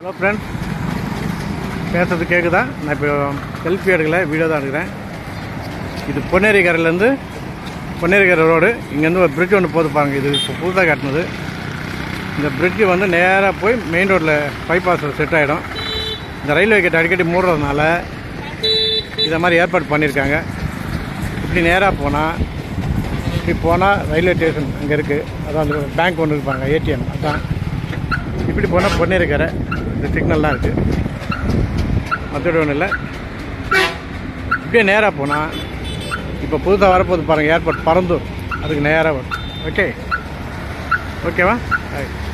Hello friends பேசுறது கேட்குதா நான் இப்போ செல்ஃபி எடுக்கல வீடியோ தான் எடுக்கிறேன் இது பொன்னேரி கரையிலேருந்து பொன்னேரி கரை ரோடு இங்கேருந்து ஒரு பிரிட்ஜ் ஒன்று போது பாருங்க இது இப்போ புதுசாக காட்டினது இந்த பிரிட்ஜு வந்து நேராக போய் மெயின் ரோட்டில் பைபாஸ் செட் ஆகிடும் இந்த ரயில்வே கேட் அடிக்கடி மூடுறதுனால இதை மாதிரி ஏற்பாடு பண்ணியிருக்காங்க இப்படி நேராக போனால் இப்படி போனால் ரயில்வே ஸ்டேஷன் அங்கே இருக்குது அதான் அந்த பேங்க் ஒன்று இருப்பாங்க ஏடிஎம் அதான் இப்படி போனால் பொன்னேரிக்கரை இந்த சிக்னல்லாம் இருக்குது மற்றபடி ஒன்றும் இல்லை இப்படியே நேராக போனால் இப்போ புதுசாக வரப்போகுது பாருங்கள் ஏர்போர்ட் பறந்தூர் அதுக்கு நேராக வரும் ஓகே ஓகேவா Right.